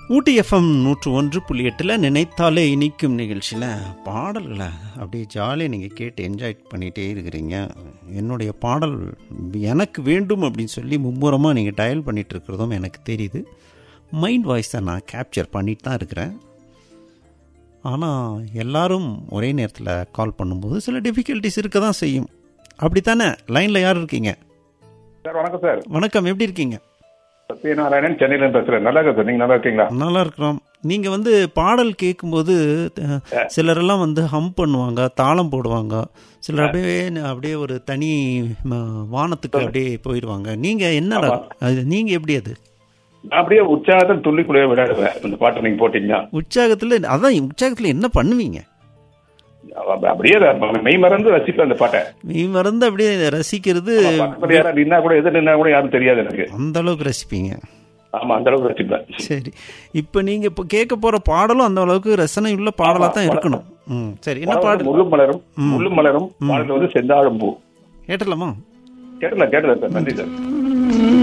ஊட்டி FM நூற்று ஒன்று புள்ளி எட்டில் நினைத்தாலே இனிக்கும் நிகழ்ச்சியில் பாடல்களை அப்படியே ஜாலியாக நீங்கள் கேட்டு என்ஜாய் பண்ணிகிட்டே இருக்கிறீங்க என்னுடைய பாடல் எனக்கு வேண்டும் அப்படின்னு சொல்லி மும்முரமாக நீங்கள் டயல் பண்ணிகிட்டு இருக்கிறதும் எனக்கு தெரியுது மைண்ட் வாய்ஸை நான் கேப்சர் பண்ணிட்டு தான் இருக்கிறேன் ஆனால் எல்லாரும் ஒரே நேரத்தில் கால் பண்ணும்போது சில டிஃபிகல்ட்டிஸ் இருக்க தான் செய்யும் அப்படி தானே லைனில் யார் இருக்கீங்க சார் வணக்கம் சார் வணக்கம் எப்படி இருக்கீங்க சத்யநாராயணன் சென்னையில பேசுறேன் நல்லா இருக்கேன் சார் நீங்க நல்லா இருக்கீங்களா நல்லா இருக்கிறோம் நீங்கள் வந்து பாடல் கேட்கும்போது அஹ், சிலரெல்லாம் வந்து ஹம் பண்ணுவாங்க தாளம் போடுவாங்க சிலர் அப்படியே அப்படியே ஒரு தனி ம, வானத்துக்கு அப்படியே போயிடுவாங்க நீங்கள் என்ன அது நீங்கள் எப்படி அது நான் அப்படியே உற்சாகத்தில் துள்ளிக்குள்ளே விளையாடுவேன் இந்த பாட்டு நீங்க போட்டீங்கன்னா உற்சாகத்தில் அதான் உற்சாகத்தில் என்ன பண்ணுவீங்க அப்ப- அப்படியே நான் மெய் மறந்து ரசிப்பேன் அந்த பாட்டை நீ மறந்து அப்படியே ரசிக்கிறது பக்கத்துல யாரா நின்னா கூட எது நின்னா கூட யாரும் தெரியாது எனக்கு அந்த அளவுக்கு ரசிப்பீங்க ஆமா அந்த அளவுக்கு ரசிப்பேன் சரி இப்போ நீங்கள் இப்போ கேட்க போகிற பாடலும் அந்த அளவுக்கு ரசனை உள்ள பாடலாக தான் இருக்கணும் ம் சரி என்ன பாடல் முள்ளும் மலரும் முள்ளும் மலரும் பாடல் வந்து செந்தாழம் பூ கேட்டலாமா கேட்டல கேட்டல சார் நன்றி சார்